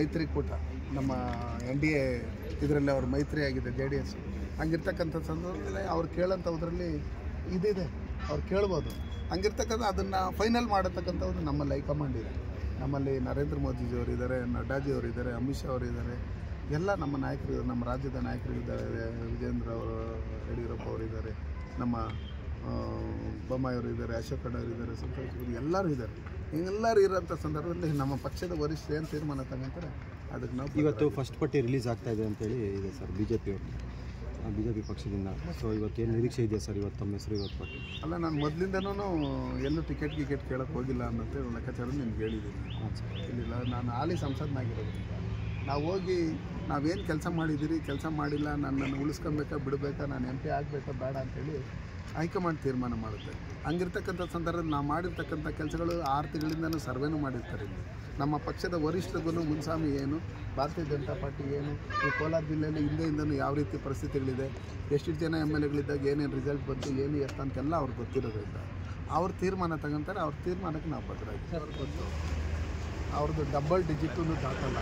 ಮೈತ್ರಿಕೂಟ ನಮ್ಮ N D A ಇದರಲ್ಲಿ ಅವ್ರ ಮೈತ್ರಿ ಆಗಿದೆ ಜೆ ಡಿ ಎಸ್ ಹಂಗಿರ್ತಕ್ಕಂಥ ಸಂದರ್ಭದಲ್ಲಿ ಅವ್ರು ಕೇಳೋಂಥದ್ರಲ್ಲಿ ಇದಿದೆ ಅವ್ರು ಕೇಳ್ಬೋದು ಹಂಗಿರ್ತಕ್ಕಂಥ ಅದನ್ನು ಫೈನಲ್ ಮಾಡತಕ್ಕಂಥದ್ದು ನಮ್ಮಲ್ಲಿ ಹೈಕಮಾಂಡ್ ಇದೆ ನಮ್ಮಲ್ಲಿ ನರೇಂದ್ರ ಮೋದಿಜಿಯವರು ಇದ್ದಾರೆ ನಡ್ಡಾಜಿಯವರು ಇದ್ದಾರೆ ಅಮಿತ್ ಶಾ ಅವರು ಇದ್ದಾರೆ ಎಲ್ಲ ನಮ್ಮ ನಾಯಕರು ಇದ್ದಾರೆ ನಮ್ಮ ರಾಜ್ಯದ ನಾಯಕರು ಇದ್ದಾರೆ ವಿಜೇಂದ್ರ ಅವರು ಯಡಿಯೂರಪ್ಪ ಅವರು ಇದ್ದಾರೆ ನಮ್ಮ ಆ, ಬೊಮ್ಮಾಯಿ ಅವರು ಇದ್ದಾರೆ ಅಶೋಕ್ ಅವರು ಇದ್ದಾರೆ ಸಂತೋಷ್ ಅವರು ಎಲ್ಲರೂ ಇದ್ದಾರೆ ಎಲ್ಲರೂ ಇರೋಂಥ ಸಂದರ್ಭದಲ್ಲಿ ನಮ್ಮ ಪಕ್ಷದ ವರಿಷ್ಠ ಏನು ತೀರ್ಮಾನ ತಗೊಂತಾರೆ ಅದಕ್ಕೆ ನಾವು ಇವತ್ತು ಫಸ್ಟ್ ಪಟ್ಟಿ ರಿಲೀಸ್ ಆಗ್ತಾ ಇದೆ ಅಂತೇಳಿ ಇದೆ sir B J P B J P ಪಕ್ಷದಿಂದ ಸೊ ಇವತ್ತು ಏನು ನಿರೀಕ್ಷೆ ಇದೆಯಾ ಸರ್ ಇವತ್ತು ತಮ್ಮ ಹೆಸರು ಇವತ್ತು ಪಟ್ಟಿ ಅಲ್ಲ ನಾನು ಮೊದಲಿಂದನೂ ಎಲ್ಲೂ ಟಿಕೆಟ್ ಗಿಕೆಟ್ ಕೇಳಕ್ಕೆ ಹೋಗಿಲ್ಲ ಅನ್ನೋಂಥ ಲೆಕ್ಕಾಚಾರ ನಿಮ್ಗೆ ಹೇಳಿದ್ದೀನಿ ಹಾಂ ಸರ್ ಇಲ್ಲಿಲ್ಲ ನಾನು ಹಾಲಿ ಸಂಸದನಾಗಿರೋದ್ರಿಂದ ನಾವು ಹೋಗಿ ನಾವೇನು ಕೆಲಸ ಮಾಡಿದ್ದೀರಿ ಕೆಲಸ ಮಾಡಿಲ್ಲ ನನ್ನನ್ನು ಉಳಿಸ್ಕೊಬೇಕಾ ಬಿಡಬೇಕಾ ನಾನು ಎಂ ಪಿ ಆಗಬೇಕಾ ಬೇಡ ಅಂತೇಳಿ ಹೈಕಮಾಂಡ್ ತೀರ್ಮಾನ ಮಾಡುತ್ತೆ ಹಂಗಿರ್ತಕ್ಕಂಥ ಸಂದರ್ಭದಲ್ಲಿ ನಾವು ಮಾಡಿರ್ತಕ್ಕಂಥ ಕೆಲಸಗಳು ಆರು ತಿಂಗಳಿಂದನೂ ಸರ್ವೇನೂ ಮಾಡಿರ್ತಾರೆ ಇಲ್ಲಿ ನಮ್ಮ ಪಕ್ಷದ ವರಿಷ್ಠರಿಗೂ ಮುನ್ಸ್ವಾಮಿ ಏನು ಭಾರತೀಯ ಜನತಾ ಪಾರ್ಟಿ ಏನು ಈ ಕೋಲಾರ ಜಿಲ್ಲೆಯಲ್ಲಿ ಹಿಂದೆಯಿಂದನೂ ಯಾವ ರೀತಿ ಪರಿಸ್ಥಿತಿಗಳಿದೆ ಎಷ್ಟು ಜನ ಎಮ್ ಎಲ್ ಎಗಳಿದ್ದಾಗ ಏನೇನು ರಿಸಲ್ಟ್ ಬಂತು ಏನು ಎಷ್ಟು ಅಂತೆಲ್ಲ ಅವ್ರಿಗೆ ಗೊತ್ತಿರೋದ್ರಿಂದ ಅವ್ರ ತೀರ್ಮಾನ ತಗೊಂತಾರೆ ಅವ್ರ ತೀರ್ಮಾನಕ್ಕೆ ನಾವು ಬದ್ಧರಾಗಿ ಅವ್ರಿಗೆ ಗೊತ್ತು ಅವ್ರದ್ದು ಡಬಲ್ ಡಿಜಿಟು ದಾಖಲ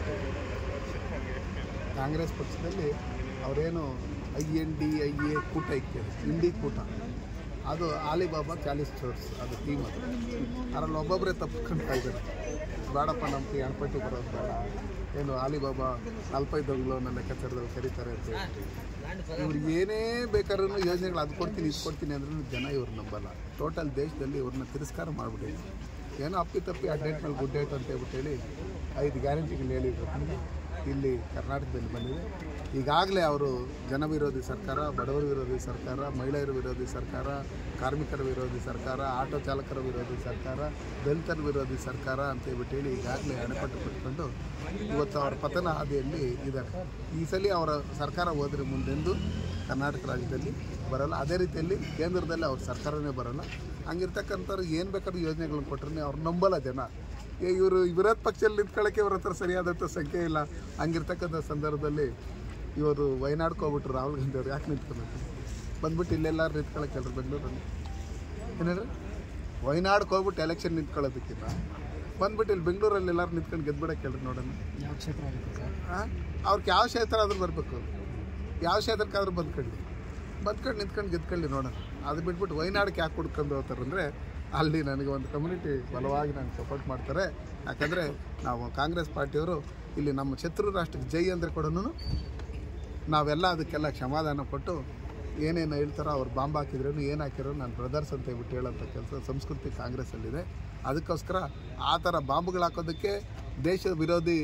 ಕಾಂಗ್ರೆಸ್ ಪಕ್ಷದಲ್ಲಿ ಅವರೇನು I N D I A ಕೂಟ ಇಕ್ಕಿದೆ ಇಂಡಿ ಕೂಟ ಅದು ಆಲಿಬಾಬಾ ಕ್ಯಾಲಿಸ್ ಸ್ಟೋರ್ಸ್ ಅದು ಟೀಮ್ ಅದು ಅದರಲ್ಲಿ ಒಬ್ಬೊಬ್ಬರೇ ತಪ್ಪಿಸ್ಕೊಂಡ್ತಾ ಇದ್ದಾರೆ ಬೇಡಪ್ಪ ನಮ್ಮ ಎಣ್ಪಟ್ಟಿ ಬರೋದು ಬೇಡ ಏನು ಆಲಿಬಾಬಾ ಅಲ್ಪೈದಗಳು ನನ್ನ ಲೆಕ್ಕಾಚಾರದಲ್ಲಿ ಕರೀತಾರೆ ಅಂತ ಹೇಳ್ಬಿಟ್ಟು ಇವ್ರು ಏನೇ ಬೇಕಾದ್ರೂ ಯೋಜನೆಗಳು ಅದು ಕೊಡ್ತೀನಿ ಇದು ಕೊಡ್ತೀನಿ ಅಂದ್ರೂ ಜನ ಇವ್ರು ನಂಬಲ್ಲ ಟೋಟಲ್ ದೇಶದಲ್ಲಿ ಇವ್ರನ್ನ ತಿರಸ್ಕಾರ ಮಾಡಿಬಿಟ್ಟಿದ್ರು ಏನೋ ಅಪ್ಪಿ ತಪ್ಪಿ ಆ ಡೇಟ್ ಮೇಲೆ ಗುಡ್ ಡೇಟ್ ಅಂತ ಹೇಳ್ಬಿಟ್ಟು ಹೇಳಿ ಐದು ಗ್ಯಾರಂಟಿಗಳು ಹೇಳಿದ್ರು ಇಲ್ಲಿ ಕರ್ನಾಟಕದಲ್ಲಿ ಬಂದಿದೆ ಈಗಾಗಲೇ ಅವರು ಜನ ವಿರೋಧಿ ಸರ್ಕಾರ ಬಡವರ ವಿರೋಧಿ ಸರ್ಕಾರ ಮಹಿಳೆಯರ ವಿರೋಧಿ ಸರ್ಕಾರ ಕಾರ್ಮಿಕರ ವಿರೋಧಿ ಸರ್ಕಾರ ಆಟೋ ಚಾಲಕರ ವಿರೋಧಿ ಸರ್ಕಾರ ದಲಿತರ ವಿರೋಧಿ ಸರ್ಕಾರ ಅಂತ ಹೇಳ್ಬಿಟ್ಟು ಹೇಳಿ ಈಗಾಗಲೇ ಅಣೆಪಟ್ಟು ಪಟ್ಕೊಂಡು ಇವತ್ತು ಅವರ ಪತನ ಹಾದಿಯಲ್ಲಿ ಇದ್ದಾರೆ ಈ ಸಲ ಅವರ ಸರ್ಕಾರ ಹೋದರೆ ಮುಂದೆಂದು ಕರ್ನಾಟಕ ರಾಜ್ಯದಲ್ಲಿ ಬರಲ್ಲ ಅದೇ ರೀತಿಯಲ್ಲಿ ಕೇಂದ್ರದಲ್ಲಿ ಅವ್ರ ಸರ್ಕಾರನೇ ಬರಲ್ಲ ಹಂಗಿರ್ತಕ್ಕಂಥವ್ರು ಏನು ಬೇಕಾದ್ರೂ ಯೋಜನೆಗಳನ್ನ ಕೊಟ್ಟರೆ ಅವ್ರು ನಂಬಲ್ಲ ಜನ ಏ ಇವರು ವಿರೋಧ ಪಕ್ಷದಲ್ಲಿ ನಿಂತ್ಕೊಳ್ಳೋಕ್ಕೆ ಇವ್ರ ಹತ್ರ ಸರಿಯಾದಂಥ ಸಂಖ್ಯೆ ಇಲ್ಲ ಹಂಗಿರ್ತಕ್ಕಂಥ ಸಂದರ್ಭದಲ್ಲಿ ಇವರು ವಯನಾಡ್ಗೆ ಹೋಗ್ಬಿಟ್ರು ರಾಹುಲ್ ಗಾಂಧಿ ಅವ್ರು ಯಾಕೆ ನಿಂತ್ಕೊಬೇಕು ಬಂದ್ಬಿಟ್ಟು ಇಲ್ಲೆಲ್ಲರೂ ನಿಂತ್ಕೊಳ್ಳೋಕೆ ಹೇಳ್ರಿ ಬೆಂಗಳೂರಲ್ಲಿ ಏನು ಹೇಳ್ರಿ ವಯನಾಡ್ಗೆ ಹೋಗ್ಬಿಟ್ಟು ಎಲೆಕ್ಷನ್ ನಿಂತ್ಕೊಳ್ಳೋದಕ್ಕಿಂತ ಬಂದ್ಬಿಟ್ಟು ಇಲ್ಲಿ ಬೆಂಗಳೂರಲ್ಲಿ ಎಲ್ಲರೂ ನಿಂತ್ಕೊಂಡು ಗೆದ್ಬಿಡಕ್ಕೆ ಹೇಳ್ರಿ ನೋಡೋಣ ಯಾವ ಕ್ಷೇತ್ರ ಆಗುತ್ತೆ ಸರ್ ಹಾಂ ಅವ್ರಿಗೆ ಯಾವ ಕ್ಷೇತ್ರ ಆದ್ರೂ ಬರಬೇಕು ಯಾವ ಕ್ಷೇತ್ರಕ್ಕಾದ್ರೂ ಬಂದ್ಕೊಳ್ಳಿ ಬಂದ್ಕೊಂಡು ನಿಂತ್ಕೊಂಡು ಗೆದ್ಕೊಳ್ಳಿ ನೋಡೋಣ ಅದು ಬಿಟ್ಬಿಟ್ಟು ವಯನಾಡಕ್ಕೆ ಯಾಕೆ ಹುಡ್ಕೊಂಡು ಹೋಗ್ತಾರಂದರೆ ಅಲ್ಲಿ ನನಗೆ ಒಂದು ಕಮ್ಯುನಿಟಿ ಬಲವಾಗಿ ನನಗೆ ಸಪೋರ್ಟ್ ಮಾಡ್ತಾರೆ ಯಾಕಂದರೆ ನಾವು ಕಾಂಗ್ರೆಸ್ ಪಾರ್ಟಿಯವರು ಇಲ್ಲಿ ನಮ್ಮ ಶತ್ರು ರಾಷ್ಟ್ರಕ್ಕೆ ಜೈ ಅಂದರೆ ಕೂಡ ನಾವೆಲ್ಲ ಅದಕ್ಕೆಲ್ಲ ಕ್ಷಮಾದಾನ ಕೊಟ್ಟು ಏನೇನು ಹೇಳ್ತಾರೋ ಅವ್ರು ಬಾಂಬ್ ಹಾಕಿದ್ರೂ ಏನು ಹಾಕಿರೋ ನಾನು ಬ್ರದರ್ಸ್ ಅಂತ ಹೇಳ್ಬಿಟ್ಟು ಹೇಳೋಂಥ ಕೆಲಸ ಸಂಸ್ಕೃತಿ ಕಾಂಗ್ರೆಸ್ಸಲ್ಲಿದೆ ಅದಕ್ಕೋಸ್ಕರ ಆ ಥರ ಬಾಂಬ್ಗಳು ಹಾಕೋದಕ್ಕೆ ದೇಶದ ವಿರೋಧಿ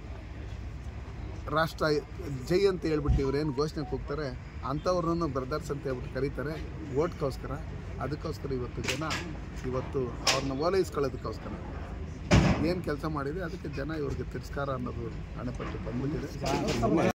ರಾಷ್ಟ್ರ ಜೈ ಅಂತ ಹೇಳ್ಬಿಟ್ಟು ಇವ್ರೇನು ಘೋಷಣೆ ಕೂಗ್ತಾರೆ ಅಂಥವ್ರನ್ನು ಬ್ರದರ್ಸ್ ಅಂತ ಹೇಳ್ಬಿಟ್ಟು ಕರೀತಾರೆ ಓಟ್ಗೋಸ್ಕರ ಅದಕ್ಕೋಸ್ಕರ ಇವತ್ತು ಜನ ಇವತ್ತು ಅವ್ರನ್ನ ಓಲೈಸ್ಕೊಳ್ಳೋದಕ್ಕೋಸ್ಕರ ಏನು ಕೆಲಸ ಮಾಡಿದೆ ಅದಕ್ಕೆ ಜನ ಇವ್ರಿಗೆ ತಿರಸ್ಕಾರ ಅನ್ನೋದು ಹಣೆಪಟ್ಟು ಬಂದ್ಬಿಟ್ಟಿದೆ